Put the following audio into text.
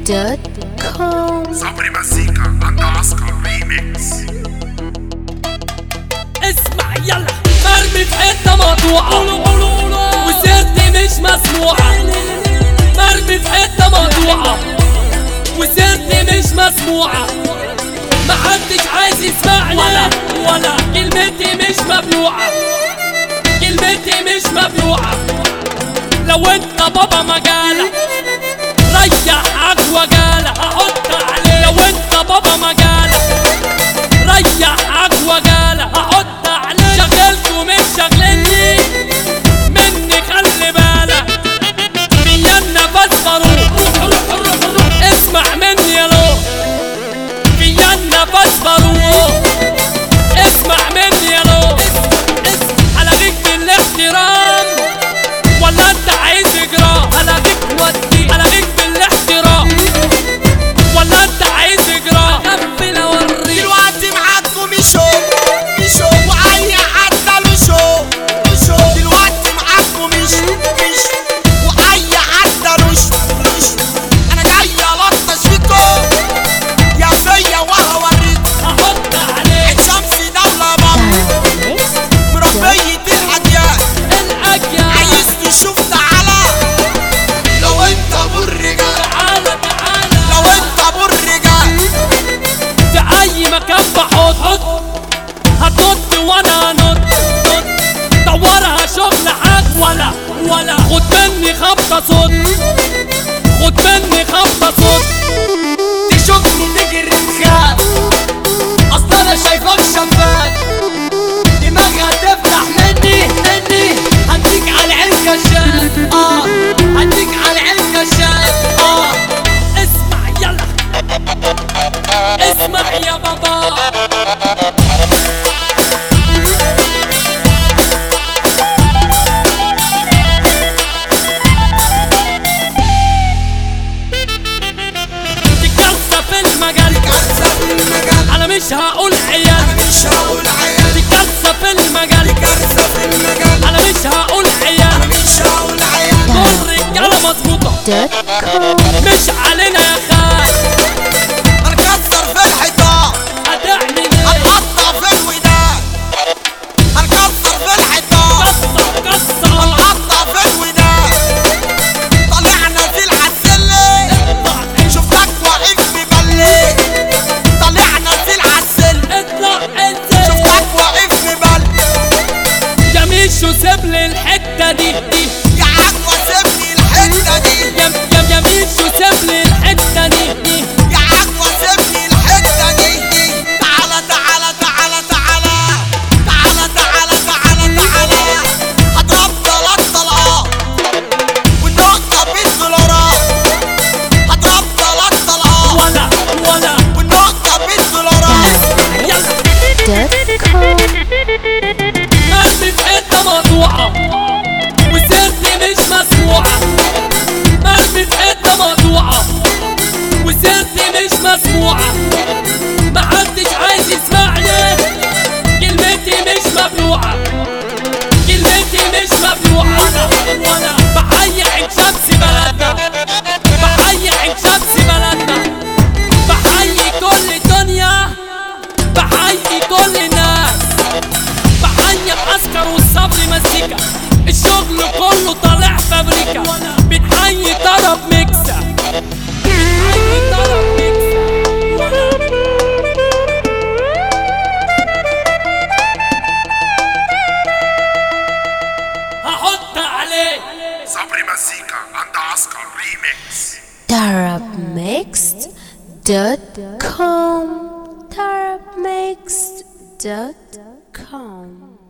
دوت كوم صبري مزيكا عند عسكر ريميكس اسمع يلا مرمي في حته مقطوعه وسيرتي مش مسموعه مرمي في حته مقطوعه وسيرتي مش مسموعه محدش عايز يسمعني ولا ولا كلمتي مش مبلوعه كلمتي مش مبلوعه لو انت بابا مجالك ريحك وجالك احط عليه لو انت بابا مجالك ريحك وجالك احط عليك شغلت ومش شغلني مني خلي بالك فيا النفس بروح روح روح روح اسمع مني يا لو فيا النفس بروح اسمع مني يا لو هلاقيك بالاحترام ولا انت عايز اجرام هلاقيك ودي هلاقيك بالاحترام ولا انت عايز اجرام كفل اوريك دلوقتي معاكم شو شو واي حد له شو شو دلوقتي معاكم مش مش واي حد له مش انا جاي الطش فيكم يا فيا وهوريك احط عليك شمسي دولة بابا مربية الحديان الاجيال عايز تشوف تعالى لو انت ابو الرجال تعالى تعالى لو انت ابو الرجال في اي مكان بحط حط هتنط وانا انط نط. دورها شغل حد ولا ولا خد مني خبطه صوت خد مني خبطه صوت تشوفني تجري تخاف اصل انا شايفك شفاف دماغي هتفتح مني مني هديك على العين كشاف اه هديك على العين كشاف اه اسمع يلا اسمع يا بابا دي كارثة في المجال كارثة في المجال انا مش هقول عيال انا مش هقول دي عيال كارثة في المجال كارثة في المجال انا مش هقول عيال انا مش هقول عيال دول رجالة مظبوطة دوت كوم مش علينا يا خال هنكسر في الحيطان هتعمل ايه هنقطع في الودان هنكسر في الحيطان كسر كسر هنقطع في الودان طلعنا في العسلة اطلع شفتك واقف مبلي طلعنا في العسل اطلع انزل شفتك واقف مبلي يا ميشو سيب لي الحتة دي دي يا عجوة سيبني الحتة دي يا يا يا ميشو سيب لي الحتة دي دي يا عجوة سيبني الحتة دي دي تعالى تعالى تعالى تعالى تعالى تعالى تعالى تعالى هضرب ثلاث طلقات والنقطة بالدولارات هضرب ثلاث طلقات ولا ولا والنقطة بالدولارات يلا دوت كوم مرمي في حتة مقطوعة وسيرتي مش مسموعة مرمي في حتة مقطوعة وسيرتي مش مسموعة محدش عايز يسمعني كلمتي مش مبلوعة كلمتي مش مبلوعة وانا وانا بحيي عين شمس بلدنا بحيي عين شمس بلدنا بحيي كل الدنيا بحيي كل الناس بحيي العسكر والصبر مزيكا الشغل كله طالع فابريكا بنحيي طرب ميكسا بنحيي طرب ميكسا هحط عليه صبري مزيكا عند عسكر ريميكس Darab Mixed dot com Darab Mixed dot com